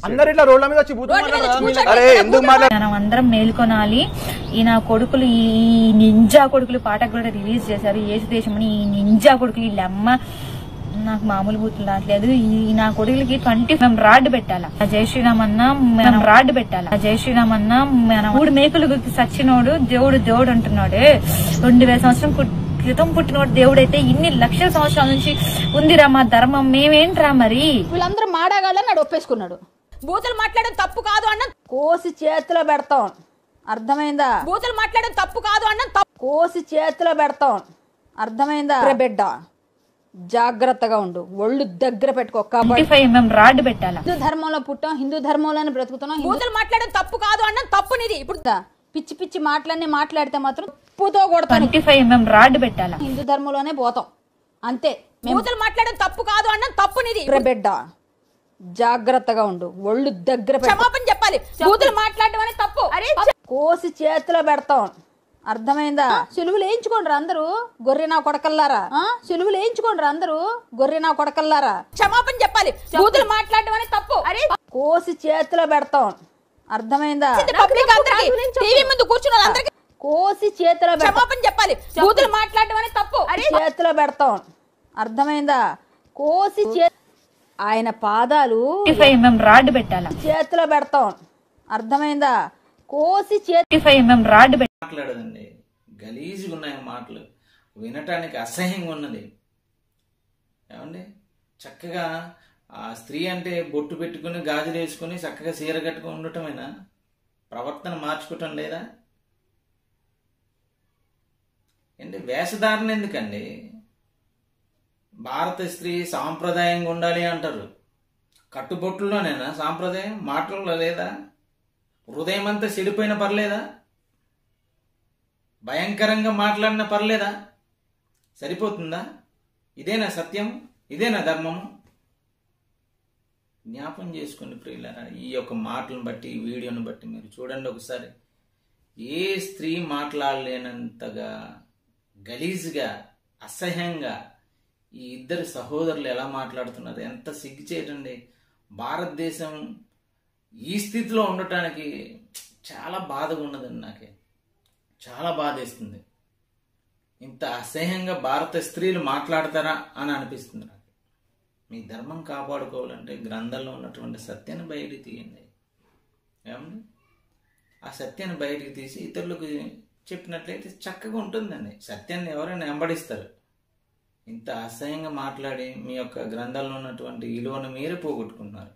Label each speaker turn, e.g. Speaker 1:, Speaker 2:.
Speaker 1: అందరు ఇట్లా రోడ్ల మీద వచ్చి బూతులు
Speaker 2: రోడ్ల మీద
Speaker 1: మాట్లాడరా?
Speaker 2: కూర్చోండి.
Speaker 1: అరే ఎందుకు మాట్లాడ
Speaker 3: మనం అందరం మేల్కొనాలి ఈ నా కొడుకులు ఈ నింజా కొడుకులు పాట కూడా రిలీజ్ చేశారు ఏసు దేశమని ఈ నింజా కొడుకులు వీళ్ళమ్మ నాకు మామూలు బూతులు రావట్లేదు ఈ నా కొడుకులకి ట్వంటీ మేము రాడ్ పెట్టాలా ఆ జై శ్రీరామ్ అన్న మనం రాడ్ పెట్టాలా ఆ జై శ్రీరామ్ అన్న మనం మూడు మేకులు సచ్చినోడు దేవుడు దేవుడు అంటున్నాడు రెండు వేల సంవత్సరం కు- క్రితం పుట్టినోడు దేవుడైతే ఇన్ని లక్షల సంవత్సరాల నుంచి ఉందిరా మా ధర్మం మేమేంట్రా మరి
Speaker 2: వీళ్ళందరూ మాడాగాళ్ళని నాడు ఒప్పేసుకున్నాడు
Speaker 4: బూతులు మాట్లాడడం తప్పు కాదు అన్న
Speaker 2: కోసి చేతిలో పెడతాం అర్థమైందా
Speaker 4: బూతులు మాట్లాడడం తప్పు కాదు అన్న తప్పు
Speaker 2: కోసి చేతిలో పెడతాం అర్థమైందా రే బిడ్డ జాగ్రత్తగా ఉండు ఒళ్ళు దగ్గర పెట్టుకో కాబట్టి
Speaker 3: ట్వంటీ ఫైవ్ ఎంఎం రాడ్ పెట్టాలా
Speaker 2: హిందూ ధర్మంలో పుట్టాం హిందూ ధర్మంలోనే బ్రతుకుతున్నాం హిందూ
Speaker 4: బూతులు మాట్లాడడం తప్పు కాదు అన్న తప్పు నీది ఇప్పుడు
Speaker 2: దా. పిచ్చి పిచ్చి మాటలన్నీ మాట్లాడితే మాత్రం ఉప్పుతో కొడతాను
Speaker 3: ట్వంటీ ఫైవ్ ఎంఎం రాడ్ పెట్టాలా
Speaker 2: హిందూ ధర్మంలోనే పోతాం అంతే మేము
Speaker 4: బూతులు మాట్లాడడం తప్పు కాదు అన్న తప్పు నీది
Speaker 2: రే బిడ్డ జాగ్రత్తగా ఉండు ఒళ్ళు దగ్గర పెట్టుకో
Speaker 4: క్షమాపణ చెప్పాలి బూతులు మాట్లాడడం అనేది తప్పు అరే
Speaker 2: కోసి చేతిలో పెడతాం అర్థమైందా చెలువులు వేయించుకోండి అందరూ గొర్రె నా కొడకల్లారా ఆ? చెలువులు వేయించుకోండి అందరూ గొర్రె నా కొడకల్లారా
Speaker 4: క్షమాపణ చెప్పాలి బూతులు మాట్లాడడం అనేది తప్పు అరే
Speaker 2: కోసి చేతిలో పెడతాం అర్థమైందా
Speaker 4: పబ్లిక్ అందరికి టీవీ ముందు కూర్చున్న వాళ్ళందరికీ
Speaker 2: కోసి చేతిలో పెడతాం
Speaker 4: క్షమాపణ చెప్పాలి బూతులు మాట్లాడడం అనేది తప్పు అరే
Speaker 2: చేతిలో పెడతాం అర్థమైందా కోసి చే ఆయన పాదాలు
Speaker 3: ట్వంటీ ఫైవ్ ఎంఎం రాడ్ పెట్టాలా
Speaker 2: చేతిలో పెడతాం అర్థమైందా కోసి చేతి
Speaker 3: ట్వంటీ ఫైవ్ ఎంఎం రాడ్ పెట్టాలా
Speaker 5: మాట్లాడదండి గలీజ్గా ఉన్నాయి మాటలు వినటానికి అసహ్యంగా ఉన్నది ఏమండి చక్కగా ఆ స్త్రీ అంటే బొట్టు పెట్టుకుని గాజులు వేసుకుని చక్కగా చీర కట్టుకుని ఉండటమేనా ప్రవర్తన మార్చుకోవటం లేదా ఏంటి వేషధారణ ఎందుకండి భారత స్త్రీ సాంప్రదాయంగా ఉండాలి అంటారు కట్టుబొట్టులోనేనా సాంప్రదాయం మాటల్లో లేదా హృదయం అంతా చెడిపోయిన పర్లేదా భయంకరంగా మాట్లాడిన పర్లేదా సరిపోతుందా ఇదేనా సత్యం ఇదేనా ధర్మము జ్ఞాపం చేసుకోండి ప్రియులారా ఈ యొక్క మాటలను బట్టి ఈ వీడియోని బట్టి మీరు చూడండి ఒకసారి ఏ స్త్రీ మాట్లాడలేనంతగా గలీజ్గా అసహ్యంగా ఈ ఇద్దరు సహోదరులు ఎలా మాట్లాడుతున్నారు ఎంత సిగ్గు చేయటండి భారతదేశం ఈ స్థితిలో ఉండటానికి చాలా బాధగా ఉన్నదండి నాకే చాలా బాధేస్తుంది ఇంత అసహ్యంగా భారత స్త్రీలు మాట్లాడతారా అని అనిపిస్తుంది నాకు మీ ధర్మం కాపాడుకోవాలంటే గ్రంథంలో ఉన్నటువంటి సత్యాన్ని బయటికి తీయండి ఏమండి ఆ సత్యాన్ని బయటికి తీసి ఇతరులకు చెప్పినట్లయితే చక్కగా ఉంటుందండి సత్యాన్ని ఎవరైనా వెంబడిస్తారు ఇంత అసహ్యంగా మాట్లాడి మీ యొక్క గ్రంథంలో ఉన్నటువంటి విలువను మీరే పోగొట్టుకుంటున్నారు